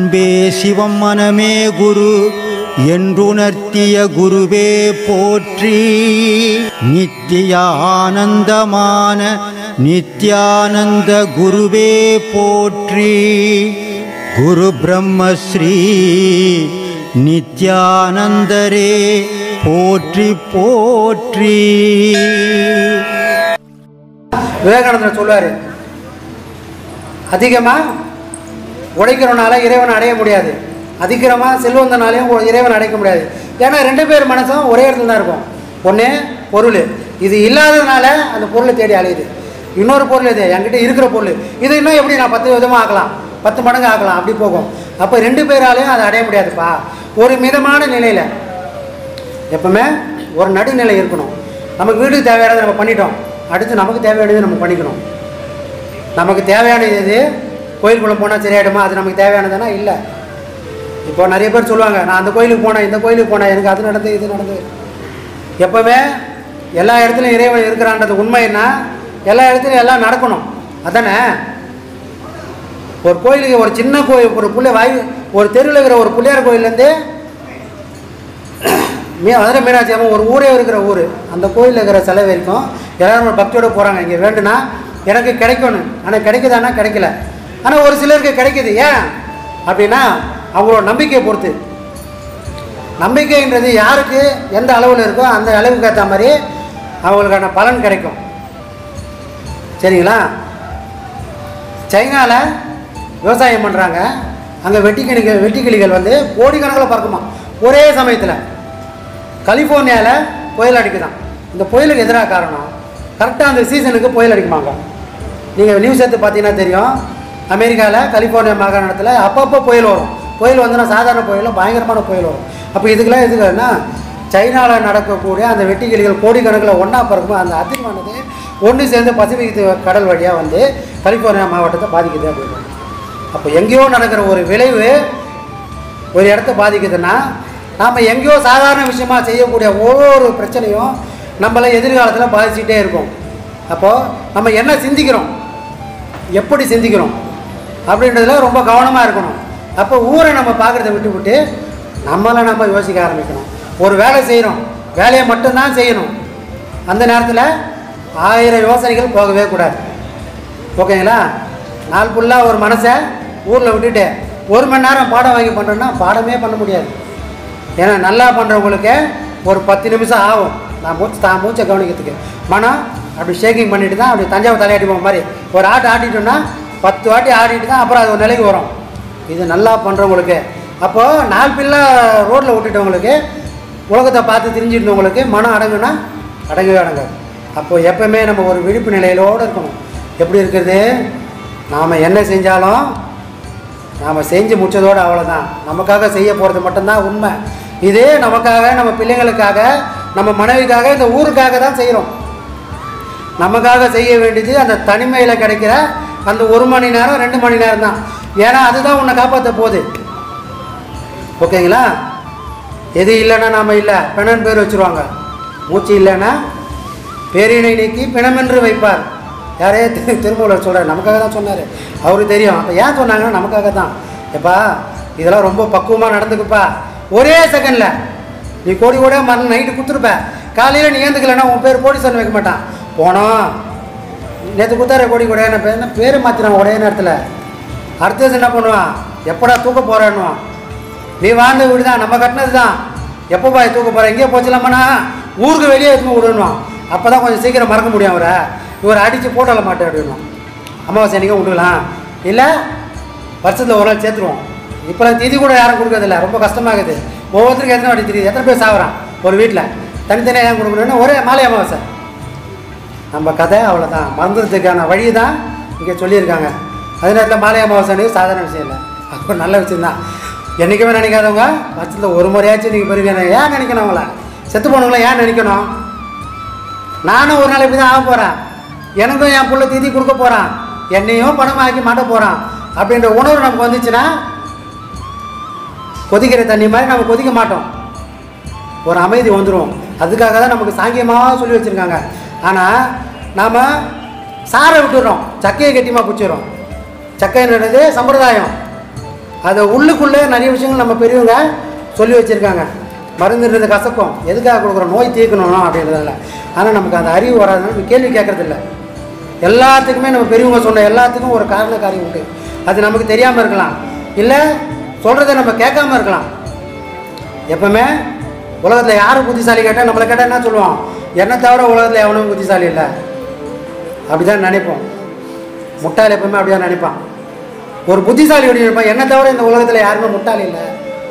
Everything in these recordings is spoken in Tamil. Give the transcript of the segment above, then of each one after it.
அன்பே சிவம் மனமே குரு என்றுணர்த்திய குருவே போற்றி நித்திய ஆனந்தமான நித்யானந்த குருவே போற்றி குரு பிரம்மஸ்ரீ நித்யானந்தரே போற்றி போற்றி விவேகானந்தர் சொல்லுவார் அதிகமாக உழைக்கிறவனால இறைவனை அடைய முடியாது அதிகமாக செல்வந்தனாலையும் ஒரு இறைவனை அடைக்க முடியாது ஏன்னா ரெண்டு பேர் மனசும் ஒரே இடத்துல தான் இருக்கும் ஒன்று பொருள் இது இல்லாததுனால அந்த பொருளை தேடி அலையுது இன்னொரு பொருள் இது என்கிட்ட இருக்கிற பொருள் இது இன்னும் எப்படி நான் பத்து விதமாக ஆக்கலாம் பத்து மடங்கு ஆக்கலாம் அப்படி போகும் அப்போ ரெண்டு பேராலையும் அதை அடைய முடியாதுப்பா ஒரு மிதமான நிலையில் எப்பவுமே ஒரு நடுநிலை இருக்கணும் நமக்கு வீட்டுக்கு தேவையானதை நம்ம பண்ணிட்டோம் அடுத்து நமக்கு தேவையானது நம்ம பண்ணிக்கணும் நமக்கு தேவையானது எது கோயிலுக்குள்ளே போனால் சரியாயிடுமா அது நமக்கு தேவையானதுனா இல்லை இப்போ நிறைய பேர் சொல்லுவாங்க நான் அந்த கோயிலுக்கு போனேன் இந்த கோயிலுக்கு போனேன் எனக்கு அது நடந்து இது நடந்து எப்போவுமே எல்லா இடத்துலையும் இறைவன் இருக்கிறான்றது உண்மைன்னா எல்லா இடத்துலையும் எல்லாம் நடக்கணும் அதானே ஒரு கோயிலுக்கு ஒரு சின்ன கோயில் ஒரு புள்ளை வாயு ஒரு தெருவில் இருக்கிற ஒரு பிள்ளையார் கோயிலேருந்து மீ மதுரை மீனாட்சி அம்மன் ஒரு ஊரே இருக்கிற ஊர் அந்த கோயிலில் இருக்கிற சிலை வரைக்கும் எல்லாரும் ஒரு பக்தியோட போகிறாங்க இங்கே வேண்டுனா எனக்கு கிடைக்கணும் ஆனால் கிடைக்குதானா கிடைக்கல ஆனால் ஒரு சிலருக்கு கிடைக்குது ஏன் அப்படின்னா அவங்களோட நம்பிக்கையை பொறுத்து நம்பிக்கைன்றது யாருக்கு எந்த அளவில் இருக்கோ அந்த அளவுக்கு ஏற்ற மாதிரி அவங்களுக்கான பலன் கிடைக்கும் சரிங்களா சைனாவில் விவசாயம் பண்ணுறாங்க அங்கே வெட்டிக்கிளிகள் வெட்டிக்கிளிகள் வந்து கோடிக்கணக்கில் பறக்குமா ஒரே சமயத்தில் கலிஃபோர்னியாவில் புயல் அடிக்குதாம் இந்த புயலுக்கு எதிராக காரணம் கரெக்டாக அந்த சீசனுக்கு புயல் அடிக்குமாங்க நீங்கள் நியூஸ் எடுத்து பார்த்தீங்கன்னா தெரியும் அமெரிக்காவில் கலிஃபோர்னியா மாகாணத்தில் அப்பப்போ புயல் வரும் புயல் வந்துன்னா சாதாரண புயலும் பயங்கரமான புயல் வரும் அப்போ இதுக்கெல்லாம் எதுக்குன்னா சைனாவில் நடக்கக்கூடிய அந்த வெட்டிக்கிளிகள் கோடிக்கணக்கில் ஒன்றா பறக்கும் அந்த அதிர்வானது ஒன்று சேர்ந்து பசிபிக் தீவு கடல் வழியாக வந்து கலிஃபோர்னியா மாவட்டத்தை பாதிக்குது அப்படின்னு அப்போ எங்கேயோ நடக்கிற ஒரு விளைவு ஒரு இடத்த பாதிக்குதுன்னா நாம் எங்கேயோ சாதாரண விஷயமா செய்யக்கூடிய ஒவ்வொரு பிரச்சனையும் நம்மளை எதிர்காலத்தில் பாதிச்சுட்டே இருக்கும் அப்போது நம்ம என்ன சிந்திக்கிறோம் எப்படி சிந்திக்கிறோம் அப்படின்றதுல ரொம்ப கவனமாக இருக்கணும் அப்போ ஊரை நம்ம பார்க்குறத விட்டு விட்டு நம்மளை நம்ம யோசிக்க ஆரம்பிக்கணும் ஒரு வேலை செய்கிறோம் வேலையை மட்டும்தான் செய்யணும் அந்த நேரத்தில் ஆயிரம் யோசனைகள் போகவே கூடாது ஓகேங்களா நாள் ஃபுல்லாக ஒரு மனசை ஊரில் விட்டுட்டு ஒரு மணி நேரம் பாடம் வாங்கி பண்ணுறோன்னா பாடமே பண்ண முடியாது ஏன்னா நல்லா பண்ணுறவங்களுக்கு ஒரு பத்து நிமிஷம் ஆகும் நான் மூச்சு தான் மூச்சை கவனிக்கிறதுக்கு மனம் அப்படி ஷேக்கிங் பண்ணிட்டு தான் அப்படி தஞ்சாவூர் தலையாட்டி போகிற மாதிரி ஒரு ஆட்டு ஆட்டிட்டோம்னா பத்து வாட்டி ஆடிட்டு தான் அப்புறம் அது ஒரு நிலைக்கு வரும் இது நல்லா பண்ணுறவங்களுக்கு அப்போது நாலு பிள்ளை ரோட்டில் விட்டுட்டவங்களுக்கு உலகத்தை பார்த்து தெரிஞ்சிருந்தவங்களுக்கு மனம் அடங்குனா அடங்கவே அடங்காது அப்போது எப்பவுமே நம்ம ஒரு விழிப்பு நிலையிலோடு இருக்கணும் எப்படி இருக்கிறது நாம் என்ன செஞ்சாலும் நாம் செஞ்சு முடிச்சதோடு அவ்வளோதான் நமக்காக செய்ய போகிறது மட்டும்தான் உண்மை இதே நமக்காக நம்ம பிள்ளைங்களுக்காக நம்ம மனைவிக்காக இந்த ஊருக்காக தான் செய்கிறோம் நமக்காக செய்ய வேண்டியது அந்த தனிமையில் கிடைக்கிற அந்த ஒரு மணி நேரம் ரெண்டு மணி நேரம் தான் ஏன்னா அதுதான் உன்னை காப்பாற்ற போகுது ஓகேங்களா எது இல்லைன்னா நாம் இல்லை பிணன் பேர் வச்சுருவாங்க மூச்சு இல்லைன்னா பேரினை நீக்கி பிணமென்று வைப்பார் யாரே திரு திருமூலர் சொல்கிறார் நமக்காக தான் சொன்னார் அவருக்கு தெரியும் அப்போ ஏன் சொன்னாங்கன்னா நமக்காக தான் எப்பா இதெல்லாம் ரொம்ப பக்குவமாக நடந்துக்குப்பா ஒரே செகண்டில் நீ கோடி கூட மறு நைட்டு கொடுத்துருப்ப காலையில் நீ ஏந்துக்கலைன்னா உன் பேர் கோடீஸ்வரன் வைக்க மாட்டான் போனோம் நேற்று குத்தார கோடி கூட என்ன பேர் என்ன பேர் மாற்றினான் ஒரே நேரத்தில் அடுத்தது என்ன பண்ணுவான் எப்படா தூக்க போகிறான்னுவான் நீ வாழ்ந்த வீடு தான் நம்ம கட்டினது தான் எப்போ பாய் தூக்க போகிற எங்கேயோ போச்சலாமாண்ணா ஊருக்கு வெளியே எடுத்து விடணும் அப்போ தான் கொஞ்சம் சீக்கிரம் மறக்க முடியும் அவரை இவர் அடித்து போட்டல மாட்டேன் அப்படின்னும் அமாவாசை அன்றைக்கி விட்டுக்கலாம் இல்லை வருஷத்தில் ஒரு நாள் சேர்த்துருவோம் இப்போலாம் திதி கூட யாரும் கொடுக்கறதில்ல ரொம்ப கஷ்டமாகுது ஒவ்வொருத்தருக்கும் எத்தனை வாட்டி தெரியுது எத்தனை பேர் சாகுறான் ஒரு வீட்டில் தனித்தனியாக ஏன் கொடுக்கணும்னா ஒரே மாலை அமாவாசை நம்ம கதை அவ்வளோதான் மறந்ததுக்கான வழி தான் இங்கே சொல்லியிருக்காங்க அதே நேரத்தில் மாலை அமாவாசைன்னு சாதாரண விஷயம் இல்லை அது ஒரு நல்ல விஷயம்தான் என்றைக்குமே நினைக்காதவங்க வருஷத்தில் ஒரு முறையாச்சும் நீங்கள் பெருமையான ஏன் நினைக்கணும் அவங்கள செத்து போனவங்கள ஏன் நினைக்கணும் நானும் ஒரு நாள் இப்படி தான் ஆக போகிறேன் எனக்கும் என் புள்ள தீதி கொடுக்க போகிறான் என்னையும் பணமாக்கி மாட்ட போகிறான் அப்படின்ற உணர்வு நமக்கு வந்துச்சுன்னா கொதிக்கிற தண்ணி மாதிரி நம்ம கொதிக்க மாட்டோம் ஒரு அமைதி வந்துடும் அதுக்காக தான் நமக்கு சாங்கியமாக சொல்லி வச்சுருக்காங்க ஆனால் நாம் சாரை விட்டுடுறோம் சக்கையை கட்டியமாக பிடிச்சிடுறோம் சக்கைன்றது சம்பிரதாயம் அதை உள்ளுக்குள்ளே நிறைய விஷயங்கள் நம்ம பெரியவங்க சொல்லி வச்சுருக்காங்க மருந்துன்றது கசக்கும் எதுக்காக கொடுக்குறோம் நோய் தீர்க்கணும் அப்படின்றதில்ல ஆனால் நமக்கு அந்த அறிவு வராதுனால நம்ம கேள்வி கேட்கறதில்ல எல்லாத்துக்குமே நம்ம பெரியவங்க சொன்ன எல்லாத்துக்கும் ஒரு காரண காரியம் உண்டு அது நமக்கு தெரியாமல் இருக்கலாம் இல்லை சொல்கிறத நம்ம கேட்காம இருக்கலாம் எப்பவுமே உலகத்தில் யார் புத்திசாலி கேட்டால் நம்மளை கேட்டால் என்ன சொல்லுவோம் என்னை தவிர உலகத்தில் எவனும் புத்திசாலி இல்லை அப்படி தான் நினைப்போம் முட்டாள் எப்பவுமே அப்படி தான் நினைப்பான் ஒரு புத்திசாலி எப்படி நினைப்பான் என்னை தவிர இந்த உலகத்தில் யாருமே முட்டாள் இல்லை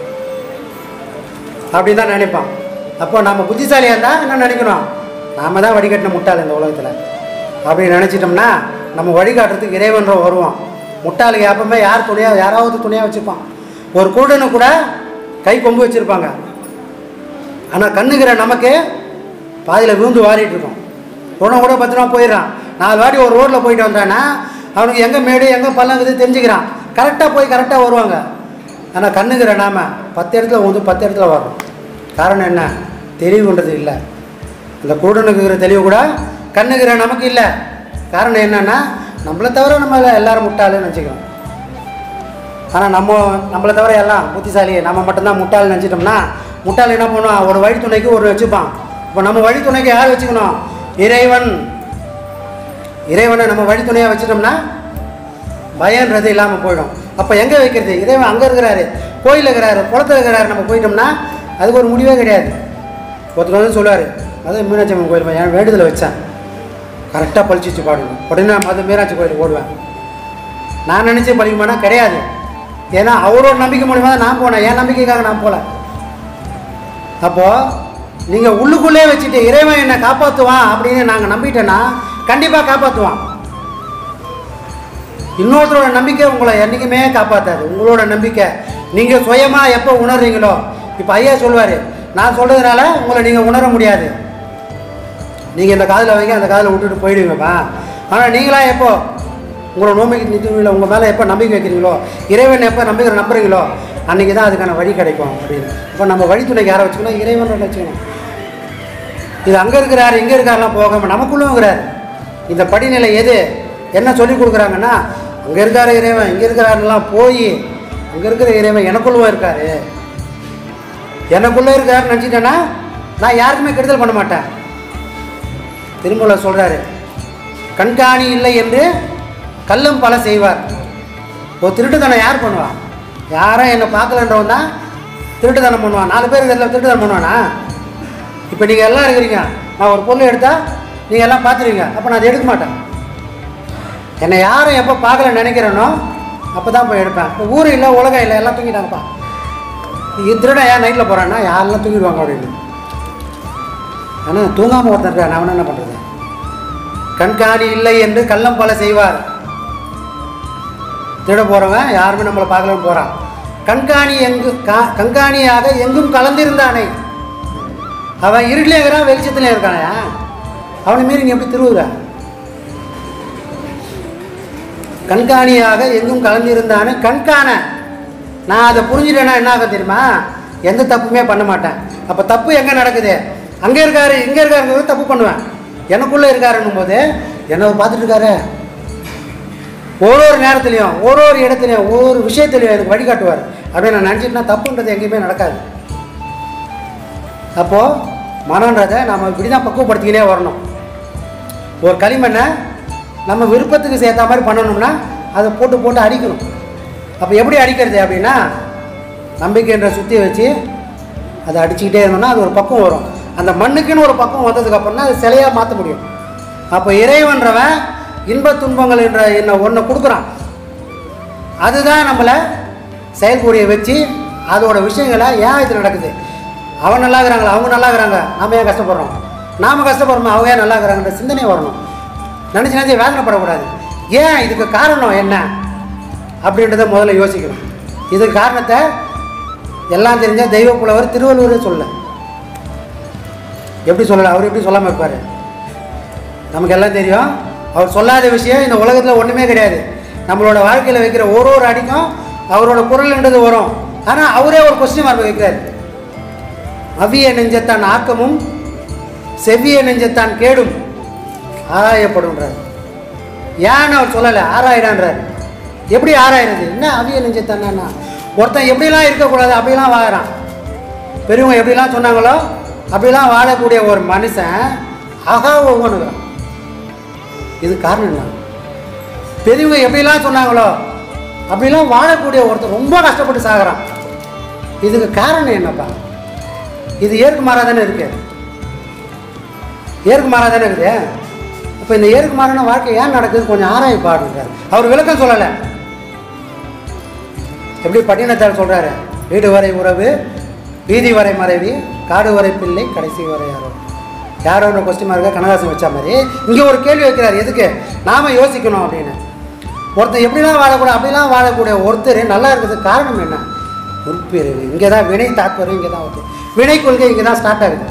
அப்படி தான் நினைப்பான் அப்போ நம்ம புத்திசாலியாக இருந்தால் என்ன நினைக்கணும் நாம தான் வழிகாட்டின முட்டாள் இந்த உலகத்தில் அப்படி நினச்சிட்டோம்னா நம்ம வழிகாட்டுறதுக்கு இறைவன்ற வருவோம் முட்டாளுக்கு எப்பவுமே யார் துணையாக யாராவது துணையாக வச்சுருப்பான் ஒரு கூடனு கூட கை கொம்பு வச்சுருப்பாங்க ஆனால் கண்ணுக்கிற நமக்கு பாதியில் விழுந்து வாரிட்டு இருக்கோம் உடனே கூட பத்திரமா போயிடுறான் நாலு வாட்டி ஒரு ரோட்டில் போயிட்டு வந்தானா அவனுக்கு எங்கே மேடு எங்கே பள்ளங்குது தெரிஞ்சுக்கிறான் கரெக்டாக போய் கரெக்டாக வருவாங்க ஆனால் கண்ணுக்கிற நாம பத்து இடத்துல வந்து பத்து இடத்துல வரும் காரணம் என்ன தெளிவுன்றது இல்லை இந்த குருடனுக்கு இருக்கிற தெளிவு கூட கண்ணுக்கிற நமக்கு இல்லை காரணம் என்னன்னா நம்மளை தவிர நம்ம எல்லாரும் முட்டாளுன்னு நினச்சிக்கிறோம் ஆனால் நம்ம நம்மளை தவிர எல்லாம் புத்திசாலி நம்ம மட்டும்தான் முட்டாள் நினச்சிட்டோம்னா முட்டாள் என்ன பண்ணுவான் ஒரு வழித்துணைக்கு ஒரு வச்சுப்பான் இப்போ நம்ம வழித்துணைக்கு யார் வச்சுக்கணும் இறைவன் இறைவனை நம்ம வழித்துணையாக வச்சுட்டோம்னா பயன்றது இல்லாமல் போயிடும் அப்போ எங்கே வைக்கிறது இறைவன் அங்கே இருக்கிறாரு கோயிலில் இருக்கிறாரு குளத்துல இருக்கிறாரு நம்ம போயிட்டோம்னா அதுக்கு ஒரு முடிவே கிடையாது ஒருத்தர் வந்து சொல்லுவார் அதான் மீனாட்சி அம்மன் கோயில் என் வேண்டுதலை வச்சேன் கரெக்டாக பழிச்சிச்சு பாடுங்க உடனே அது மீனாட்சி கோயிலுக்கு ஓடுவேன் நான் நினச்சி பழிக்குமானா கிடையாது ஏன்னா அவரோட நம்பிக்கை மூலியமாக தான் நான் போனேன் என் நம்பிக்கைக்காக நான் போகல அப்போது நீங்கள் உள்ளுக்குள்ளே வச்சுட்டு இறைவன் என்னை காப்பாற்றுவான் அப்படின்னு நாங்கள் நம்பிட்டேன்னா கண்டிப்பாக காப்பாற்றுவான் இன்னொருத்தரோட நம்பிக்கை உங்களை என்றைக்குமே காப்பாற்றாது உங்களோட நம்பிக்கை நீங்கள் சுயமாக எப்போ உணர்றீங்களோ இப்போ ஐயா சொல்லுவார் நான் சொல்கிறதுனால உங்களை நீங்கள் உணர முடியாது நீங்கள் இந்த காதில் வைங்க அந்த காதில் விட்டுட்டு போயிடுவீங்கப்பா ஆனால் நீங்களா எப்போ உங்களோட நோம்பிக்கை நிறுத்துவீங்களோ உங்கள் மேலே எப்போ நம்பிக்கை வைக்கிறீங்களோ இறைவன் எப்போ நம்பிக்கை நம்புறீங்களோ அன்றைக்கி தான் அதுக்கான வழி கிடைக்கும் அப்படின்னு இப்போ நம்ம வழித்துணைக்கு யாரை வச்சுக்கணும் இறைவன் வச்சுக்கணும் இது அங்கே இருக்கிறாரு இங்கே இருக்காருலாம் போகாமல் நமக்குள்ளும் இருக்கிறாரு இந்த படிநிலை எது என்ன சொல்லி கொடுக்குறாங்கன்னா அங்கே இருக்காரு இறைவன் இங்கே இருக்கிறாருலாம் போய் அங்கே இருக்கிற இறைவன் எனக்குள்ளவும் இருக்காரு எனக்குள்ளே இருக்காருன்னு நினச்சிட்டேன்னா நான் யாருக்குமே கெடுதல் பண்ண மாட்டேன் திருமூல சொல்கிறாரு கண்காணி இல்லை என்று கல்லும் பல செய்வார் ஒரு திருட்டுத்தனம் யார் பண்ணுவா யாரும் என்னை பார்க்கலன்றவன் தான் திருட்டுத்தனம் பண்ணுவான் நாலு பேர் இதில் திருட்டுத்தனம் பண்ணுவானா இப்போ நீங்கள் எல்லாம் இருக்கிறீங்க நான் ஒரு பொருள் எடுத்தால் நீங்கள் எல்லாம் பார்த்துருவீங்க அப்போ நான் அதை எடுக்க மாட்டேன் என்னை யாரும் எப்போ பார்க்கல நினைக்கிறேனோ அப்போ தான் போய் எடுப்பேன் இப்போ ஊர் இல்லை உலகம் இல்லை எல்லாம் தூங்கிட்டாங்கப்பா நீ திருடன் ஏன் நைட்டில் போகிறான்னா யாரெல்லாம் தூங்கிடுவாங்க அப்படின்னு ஆனால் தூங்காமல் ஒருத்தன் இருக்கான் நான் என்ன பண்ணுறது கண்காணி இல்லை என்று கள்ளம் பல செய்வார் திருட போகிறவன் யாருமே நம்மளை பார்க்கலன்னு போகிறான் கண்காணி எங்கு கா கண்காணியாக எங்கும் கலந்திருந்தானே அவன் இருட்டிலே இருக்கிறான் வெளிச்சத்துலேயும் இருக்கானே அவனை மீறி நீ எப்படி திருவுற கண்காணியாக எங்கும் கலந்திருந்தானே கண்காண நான் அதை புரிஞ்சுட்டேன்னா என்ன ஆகும் தெரியுமா எந்த தப்புமே பண்ண மாட்டேன் அப்போ தப்பு எங்கே நடக்குது அங்கே இருக்காரு இங்கே இருக்காருங்கிறது தப்பு பண்ணுவேன் எனக்குள்ளே இருக்காருன்னும் போது என்ன அவர் பார்த்துட்டு இருக்காரு ஒரு ஒரு நேரத்துலையும் ஒரு ஒரு இடத்துலையும் ஒவ்வொரு விஷயத்துலையும் எனக்கு வழிகாட்டுவார் அப்படின்னு நான் நினச்சிட்டுனா தப்புன்றது எங்கேயுமே நடக்காது அப்போது மனன்றதை நம்ம இப்படி தான் பக்குவப்படுத்திக்கினே வரணும் ஒரு களிமண்ணை நம்ம விருப்பத்துக்கு சேர்த்த மாதிரி பண்ணணும்னா அதை போட்டு போட்டு அடிக்கணும் அப்போ எப்படி அடிக்கிறது அப்படின்னா நம்பிக்கைன்ற சுற்றி வச்சு அதை அடிச்சுக்கிட்டே இருந்தோம்னா அது ஒரு பக்கம் வரும் அந்த மண்ணுக்குன்னு ஒரு பக்கம் வந்ததுக்கப்புறம் தான் அது சிலையாக மாற்ற முடியும் அப்போ இறைவன்றவன் இன்ப துன்பங்கள் என்ற என்ன ஒன்றை கொடுக்குறான் அதுதான் நம்மளை செயல்புரிய வச்சு அதோட விஷயங்களை ஏன் இது நடக்குது அவன் நல்லா இருக்கிறாங்களா அவங்க நல்லா இருக்கிறாங்க நாம ஏன் கஷ்டப்படுறோம் நாம கஷ்டப்படுறோமே அவங்க ஏன் நல்லா இருக்கிறாங்கன்ற சிந்தனை வரணும் நினச்சி நினச்சி வேதனைப்படக்கூடாது ஏன் இதுக்கு காரணம் என்ன அப்படின்றத முதல்ல யோசிக்கணும் இதுக்கு காரணத்தை எல்லாம் தெரிஞ்ச தெய்வ புலவர் திருவள்ளுவரே சொல்ல எப்படி சொல்லலை அவர் எப்படி சொல்லாமல் இருப்பார் நமக்கு எல்லாம் தெரியும் அவர் சொல்லாத விஷயம் இந்த உலகத்தில் ஒன்றுமே கிடையாது நம்மளோட வாழ்க்கையில் வைக்கிற ஒரு ஒரு அடிக்கும் அவரோட குரல்ன்றது வரும் ஆனால் அவரே ஒரு கொஸ்டின் மார்க் வைக்கிறார் அவிய நெஞ்சத்தான் ஆக்கமும் செவ்விய நெஞ்சத்தான் கேடும் ஆராயப்படுன்றார் ஏன்னு அவர் சொல்லலை ஆராயிடான்றார் எப்படி ஆராயிறது என்ன அவிய நெஞ்சத்தானா ஒருத்தன் எப்படிலாம் இருக்கக்கூடாது அப்படிலாம் வாழறான் பெரியவங்க எப்படிலாம் சொன்னாங்களோ அப்படிலாம் வாழக்கூடிய ஒரு மனுஷன் அகா ஒவ்வொன்றுகிறான் இது காரணம் என்ன பெரியவங்க எப்படிலாம் சொன்னாங்களோ அப்படிலாம் வாழக்கூடிய ஒருத்தர் ரொம்ப கஷ்டப்பட்டு சாகுறான் இதுக்கு காரணம் என்னப்பா இது ஏற்கு மாறாக தானே இருக்கு ஏற்கு மாறாக தானே இருக்குது இப்போ இந்த ஏற்கு மாறான வாழ்க்கை ஏன் நடக்குது கொஞ்சம் ஆராய் பாடுறாரு அவர் விளக்கம் சொல்லலை எப்படி பட்டினத்தார் சொல்றாரு வீடு வரை உறவு வீதி வரை மறைவி காடு வரை பிள்ளை கடைசி வரை யாரோ யாரோ ஒன்று கொஸ்டின் மார்க்க கனகாசம் வச்ச மாதிரி இங்கே ஒரு கேள்வி வைக்கிறார் எதுக்கு நாம யோசிக்கணும் அப்படின்னு ஒருத்தன் எப்படிலாம் வாழக்கூடாது அப்படிலாம் வாழக்கூடிய ஒருத்தர் நல்லா இருக்கிறதுக்கு காரணம் என்ன உறுப்பிரிவு இங்கே தான் வினை தாக்குறது இங்கே தான் வருது வினை கொள்கை இங்கே தான் ஸ்டார்ட் ஆகுது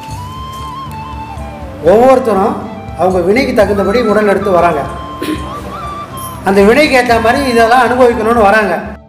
ஒவ்வொருத்தரும் அவங்க வினைக்கு தகுந்தபடி உடல் எடுத்து வராங்க அந்த வினைக்கு ஏற்ற மாதிரி இதெல்லாம் அனுபவிக்கணும்னு வராங்க